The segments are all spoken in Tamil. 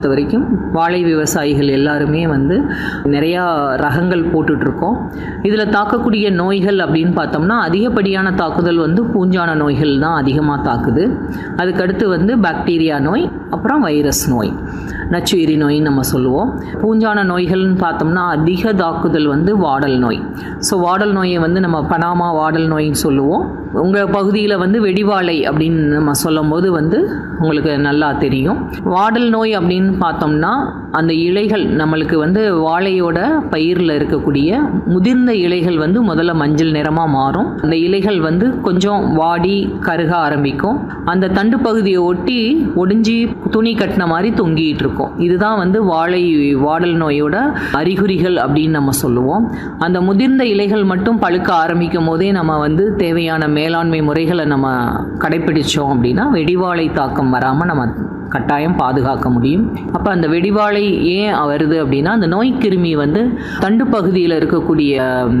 இது வரைக்கும் வாழை விவசாயிகள் எல்லாருமே வந்து நிறையா ரகங்கள் போட்டுட்ருக்கோம் இதில் தாக்கக்கூடிய நோய்கள் அப்படின்னு பார்த்தோம்னா அதிகப்படியான தாக்குதல் வந்து பூஞ்சான நோய்கள் தான் அதிகமாக தாக்குது அதுக்கடுத்து வந்து பாக்டீரியா நோய் அப்புறம் வைரஸ் நோய் நச்சுயிரி நோயின்னு நம்ம சொல்லுவோம் பூஞ்சான நோய்கள்னு பார்த்தோம்னா அதிக தாக்குதல் வந்து வாடல் நோய் ஸோ வாடல் நோயை வந்து நம்ம பனாமா வாடல் நோயின்னு சொல்லுவோம் உங்கள் பகுதியில் வந்து வெடிவாளை அப்படின்னு நம்ம சொல்லும்போது வந்து உங்களுக்கு நல்லா தெரியும் வாடல் நோய் அப்படின்னு பார்த்தோம்னா அந்த இலைகள் நம்மளுக்கு வந்து வாழையோட பயிரில் இருக்கக்கூடிய முதிர்ந்த இலைகள் வந்து முதல்ல மஞ்சள் நிறமாக மாறும் அந்த இலைகள் வந்து கொஞ்சம் வாடி கருக ஆரம்பிக்கும் அந்த தண்டு பகுதியை ஒட்டி ஒடிஞ்சி துணி கட்டின மாதிரி தொங்கிட்டு இருக்கும் இதுதான் வந்து வாழை வாடல் நோயோட அறிகுறிகள் அப்படின்னு நம்ம சொல்லுவோம் அந்த முதிர்ந்த இலைகள் மட்டும் பழுக்க ஆரம்பிக்கும் போதே நம்ம வந்து தேவையான மேலாண்மை முறைகளை நம்ம கடைப்பிடிச்சோம் அப்படின்னா வெடிவாளை தாக்கம் வராமல் நம்ம கட்டாயம் பாதுகாக்க முடியும் அப்போ அந்த வெடிவாளை ஏன் வருது அப்படின்னா அந்த நோய் கிருமி வந்து தண்டு பகுதியில் இருக்கக்கூடிய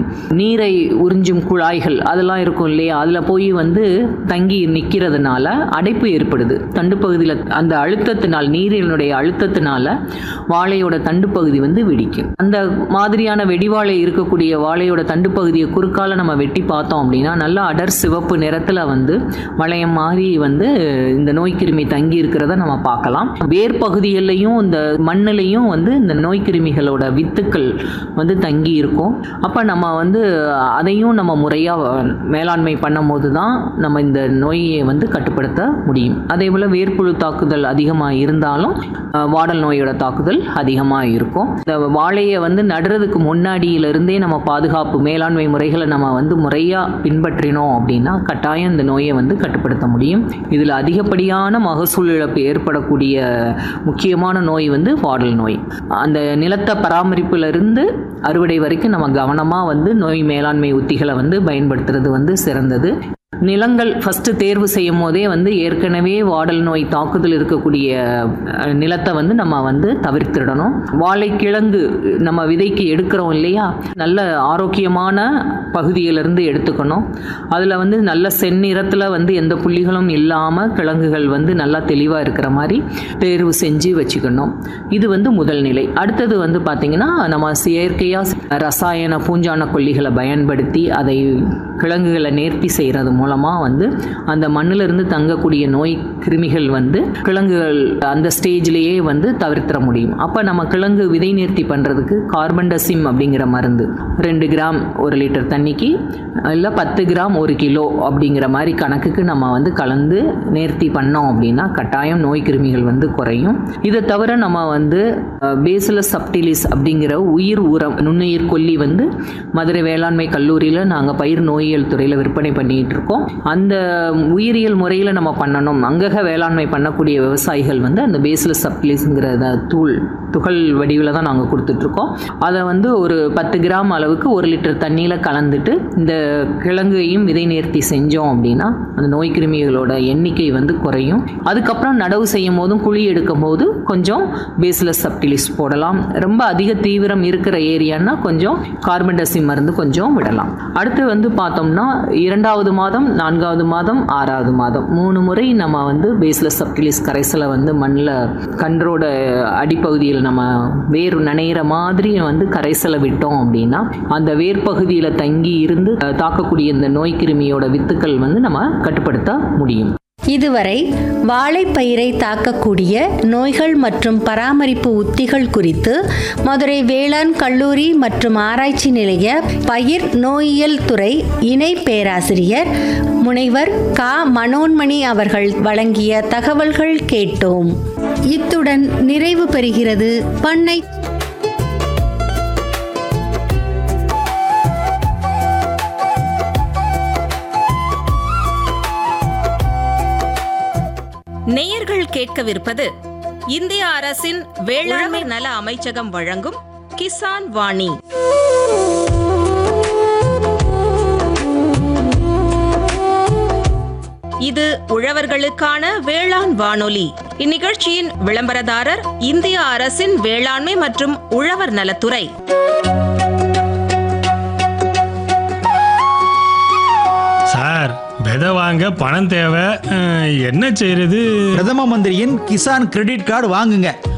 நீரை உறிஞ்சும் குழாய்கள் அதெல்லாம் இருக்கும் இல்லையா அதில் போய் வந்து தங்கி நிற்கிறதுனால அடைப்பு ஏற்படுது தண்டு பகுதியில் அந்த அழுத்தத்தினால் நீரினுடைய அழுத்தத்தினால வாழையோட தண்டு பகுதி வந்து வெடிக்கும் அந்த மாதிரியான வெடிவாழை இருக்கக்கூடிய வாழையோட தண்டு பகுதியை குறுக்கால நம்ம வெட்டி பார்த்தோம் அப்படின்னா நல்லா அடர் சிவப்பு நிறத்தில் வந்து வளையம் மாதிரி வந்து இந்த நோய் கிருமி தங்கி இருக்கிறத நம்ம பார்க்கலாம் வேர் பகுதிகள்லையும் இந்த மண்ணிலையும் வந்து இந்த நோய் கிருமிகளோட வித்துக்கள் வந்து தங்கி இருக்கும் அப்போ நம்ம வந்து அதையும் நம்ம முறையாக மேலாண்மை பண்ணும்போது தான் நம்ம இந்த நோயை வந்து கட்டுப்படுத்த முடியும் அதே போல் வேர்ப்புழு தாக்குதல் அதிகமாக இருந்தாலும் அஹ், வாடல் நோயோட தாக்குதல் அதிகமாக இருக்கும் இந்த வாழையை வந்து நடுறதுக்கு முன்னாடியிலிருந்தே நம்ம பாதுகாப்பு மேலாண்மை முறைகளை நம்ம வந்து முறையாக பின்பற்றினோம் அப்படின்னா கட்டாயம் இந்த நோயை வந்து கட்டுப்படுத்த முடியும் இதில் அதிகப்படியான மகசூல் இழப்பு ஏற்படக்கூடிய முக்கியமான நோய் வந்து வாடல் நோய் அந்த நிலத்தை பராமரிப்பிலிருந்து அறுவடை வரைக்கும் நம்ம கவனமாக வந்து நோய் மேலாண்மை உத்திகளை வந்து பயன்படுத்துறது வந்து சிறந்தது நிலங்கள் ஃபஸ்ட்டு தேர்வு செய்யும் போதே வந்து ஏற்கனவே வாடல் நோய் தாக்குதல் இருக்கக்கூடிய அஹ், நிலத்தை வந்து நம்ம வந்து தவிர்த்திடணும் வாழைக்கிழங்கு நம்ம விதைக்கு எடுக்கிறோம் இல்லையா நல்ல ஆரோக்கியமான பகுதியிலிருந்து எடுத்துக்கணும் அதில் வந்து நல்ல செந்நிறத்தில் வந்து எந்த புள்ளிகளும் இல்லாமல் கிழங்குகள் வந்து நல்லா தெளிவாக இருக்கிற மாதிரி தேர்வு செஞ்சு வச்சுக்கணும் இது வந்து முதல் நிலை அடுத்தது வந்து பார்த்திங்கன்னா நம்ம செயற்கையாக ரசாயன பூஞ்சான கொல்லிகளை பயன்படுத்தி அதை கிழங்குகளை நேர்த்தி செய்கிறது மூலமாக வந்து அந்த மண்ணிலிருந்து தங்கக்கூடிய நோய் கிருமிகள் வந்து கிழங்குகள் அந்த ஸ்டேஜ்லேயே வந்து தவிர்த்திட முடியும் அப்போ நம்ம கிழங்கு விதை நேர்த்தி பண்ணுறதுக்கு கார்பன்டசிம் அப்படிங்கிற மருந்து ரெண்டு கிராம் ஒரு லிட்டர் தண்ணிக்கு இல்லை பத்து கிராம் ஒரு கிலோ அப்படிங்கிற மாதிரி கணக்குக்கு நம்ம வந்து கலந்து நேர்த்தி பண்ணோம் அப்படின்னா கட்டாயம் நோய் கிருமிகள் வந்து குறையும் இதை தவிர நம்ம வந்து பேசிலஸ் சப்டிலிஸ் அப்படிங்கிற உயிர் உரம் நுண்ணுயிர் கொல்லி வந்து மதுரை வேளாண்மை கல்லூரியில் நாங்கள் பயிர் நோயியல் துறையில் விற்பனை பண்ணிட்டு இருக்கோம் அந்த உயிரியல் முறையில் நம்ம பண்ணணும் அங்கக வேளாண்மை பண்ணக்கூடிய விவசாயிகள் வந்து அந்த பேசிலஸ் சப்டிலிஸ்ங்கிற தூள் துகள் வடிவில் தான் நாங்கள் கொடுத்துட்ருக்கோம் அதை வந்து ஒரு பத்து கிராம் அளவுக்கு ஒரு லிட்டர் தண்ணியில் கலந்துட்டு இந்த கிழங்கையும் விதை நேர்த்தி செஞ்சோம் அப்படின்னா அந்த நோய் கிருமிகளோட எண்ணிக்கை வந்து குறையும் அதுக்கப்புறம் நடவு செய்யும் போதும் குழி எடுக்கும் போது கொஞ்சம் பேசிலஸ் சப்டிலிஸ் போடலாம் ரொம்ப அதிக தீவிரம் இருக்கிற ஏரியான்னா கொஞ்சம் கார்பன் டசி மருந்து கொஞ்சம் விடலாம் அடுத்து வந்து பார்த்தோம்னா இரண்டாவது மாதம் நான்காவது மாதம் ஆறாவது மாதம் மூணு முறை நம்ம வந்து பேஸ்லெஸ் சப்டிலிஸ் கரைசலை வந்து மண்ணில் கன்றோட அடிப்பகுதியில் நம்ம வேர் நனையிற மாதிரி வந்து கரைசலை விட்டோம் அப்படின்னா அந்த வேர் பகுதியில் தங்கி இருந்து அஹ், தாக்கக்கூடிய இந்த நோய் கிருமியோட வித்துக்கள் வந்து நம்ம கட்டுப்படுத்த முடியும் இதுவரை வாழைப்பயிரை தாக்கக்கூடிய நோய்கள் மற்றும் பராமரிப்பு உத்திகள் குறித்து மதுரை வேளாண் கல்லூரி மற்றும் ஆராய்ச்சி நிலைய பயிர் நோயியல் துறை இணை பேராசிரியர் முனைவர் கா மனோன்மணி அவர்கள் வழங்கிய தகவல்கள் கேட்டோம் இத்துடன் நிறைவு பெறுகிறது பண்ணை நேயர்கள் கேட்கவிருப்பது இந்திய அரசின் வேளாண்மை நல அமைச்சகம் வழங்கும் கிசான் வாணி இது உழவர்களுக்கான வேளாண் வானொலி இந்நிகழ்ச்சியின் விளம்பரதாரர் இந்திய அரசின் வேளாண்மை மற்றும் உழவர் நலத்துறை சார் விதை வாங்க பணம் தேவை அஹ், என்ன செய்யறது பிரதம மந்திரியின் கிசான் கிரெடிட் கார்டு வாங்குங்க